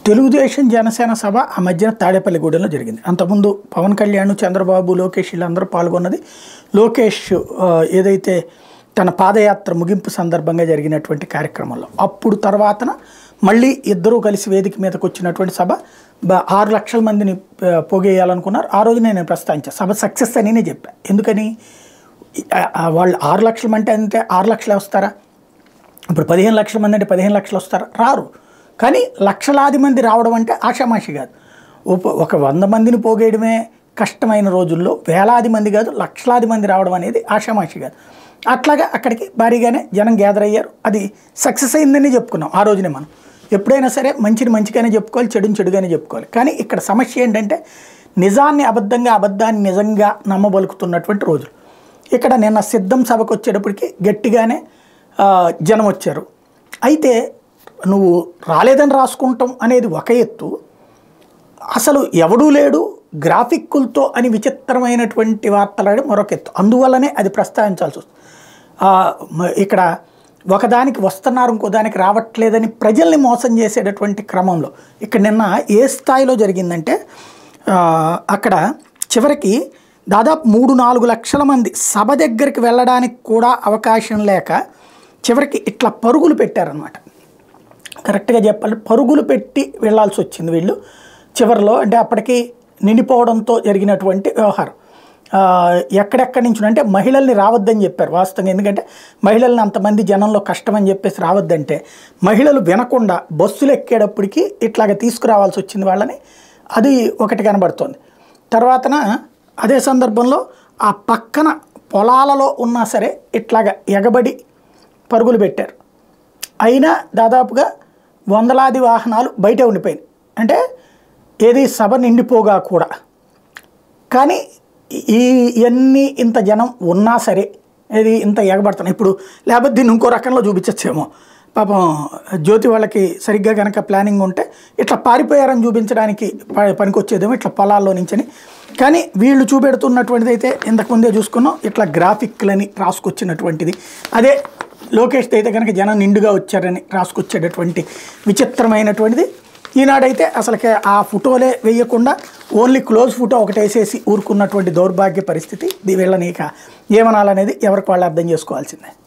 తెలుగుదేశం జనసేన సభ ఆ మధ్యన తాడేపల్లిగూడెంలో జరిగింది అంతకుముందు పవన్ కళ్యాణ్ చంద్రబాబు లోకేష్ వీళ్ళందరూ పాల్గొన్నది లోకేష్ ఆ, ఏదైతే తన పాదయాత్ర ముగింపు సందర్భంగా జరిగినటువంటి కార్యక్రమంలో అప్పుడు తర్వాతన మళ్ళీ ఇద్దరూ కలిసి వేదిక మీదకి వచ్చినటువంటి సభ బ- ఆరు లక్షల మందిని ఆ, పోగేయాలనుకున్నారు ఆ రోజు నేను ప్రస్తావించాను సభ సక్సెస్ అని నేను చెప్పాను ఎందుకని ఆ- ఆ వాళ్ళు ఆరు లక్షల అంటే అంతే ఆరు లక్షలే వస్తారా ఇప్పుడు పదిహేను లక్షల మంది అంటే పదిహేను లక్షలు వస్తారు రారు కానీ లక్షలాది మంది రావడం అంటే ఆషామాషి కాదు ఉప ఒక వంద మందిని పోగేయడమే కష్టమైన రోజుల్లో వేలాది మంది కాదు లక్షలాది మంది రావడం అనేది ఆషామాషి కాదు అట్లాగా అక్కడికి భారీగానే జనం గ్యాదర్ అయ్యారు అది సక్సెస్ అయిందని చెప్పుకున్నాం ఆ రోజునే మనం ఎప్పుడైనా సరే మంచిని మంచిగానే చెప్పుకోవాలి చెడుని చెడుగానే చెప్పుకోవాలి కానీ ఇక్కడ సమస్య ఏంటంటే నిజాన్ని అబద్ధంగా అబద్ధాన్ని నిజంగా నమ్మబలుకుతున్నటువంటి రోజులు ఇక్కడ నిన్న సిద్ధం సభకు వచ్చేటప్పటికి గట్టిగానే ఆ, జనం వచ్చారు అయితే నువ్వు రాలేదని రాసుకుంటాం అనేది ఒక ఎత్తు అసలు ఎవడూ లేడు గ్రాఫిక్కులతో అని విచిత్రమైనటువంటి వార్తలాడి మరొక ఎత్తు అందువల్లనే అది ప్రస్తావించాల్సి వస్తుంది ఆ, మ- ఇక్కడ ఒకదానికి వస్తున్నారు ఇంకో దానికి రావట్లేదని ప్రజల్ని మోసం చేసేటటువంటి క్రమంలో ఇక్కడ నిన్న ఏ స్థాయిలో జరిగిందంటే ఆ, అక్కడ చివరికి దాదాపు మూడు నాలుగు లక్షల మంది సభ దగ్గరికి వెళ్ళడానికి కూడా అవకాశం లేక చివరికి ఇట్లా పరుగులు పెట్టారనమాట కరెక్ట్గా చెప్పాలి పరుగులు పెట్టి వెళ్ళాల్సి వచ్చింది వీళ్ళు చివరిలో అంటే అప్పటికి నిండిపోవడంతో జరిగినటువంటి వ్యవహారం ఆ, ఎక్కడెక్కడి నుంచి అంటే మహిళల్ని రావద్దని చెప్పారు వాస్తవంగా ఎందుకంటే మహిళల్ని అంతమంది జనంలో కష్టమని చెప్పేసి రావద్దంటే మహిళలు వినకుండా బస్సులు ఎక్కేటప్పటికి ఇట్లాగ తీసుకురావాల్సి వచ్చింది వాళ్ళని అది ఒకటి కనబడుతోంది తర్వాతన అదే సందర్భంలో ఆ పక్కన పొలాలలో ఉన్నా సరే ఇట్లాగ ఎగబడి పరుగులు పెట్టారు అయినా దాదాపుగా వందలాది వాహనాలు బయటే ఉండిపోయినాయి అంటే ఏది సభ నిండిపోగా కూడా కానీ ఈ ఇవన్నీ ఇంత జనం ఉన్నా సరే ఇది ఇంత ఎగబడుతున్నాయి ఇప్పుడు లేకపోతే దీన్ని ఇంకో రకంలో చూపించచ్చేమో పాపం జ్యోతి వాళ్ళకి సరిగ్గా కనుక ప్లానింగ్ ఉంటే ఇట్లా పారిపోయారని చూపించడానికి ప- పనికొచ్చేదేమో ఇట్లా పొలాల్లో నుంచని కానీ వీళ్ళు చూపెడుతున్నటువంటిది అయితే ఇంతకుముందే చూసుకున్నాం ఇట్లా గ్రాఫిక్లని రాసుకొచ్చినటువంటిది అదే లోకేష్ అయితే కనుక జనం నిండుగా వచ్చారని రాసుకొచ్చేటటువంటి విచిత్రమైనటువంటిది ఈనాడైతే అసలుకే ఆ ఫోటోలే వేయకుండా ఓన్లీ క్లోజ్ ఫోటో ఒకటి వేసేసి ఊరుకున్నటువంటి దౌర్భాగ్య పరిస్థితి ఇది వీళ్ళని ఇక ఏమనాలనేది ఎవరికి వాళ్ళు అర్థం చేసుకోవాల్సిందే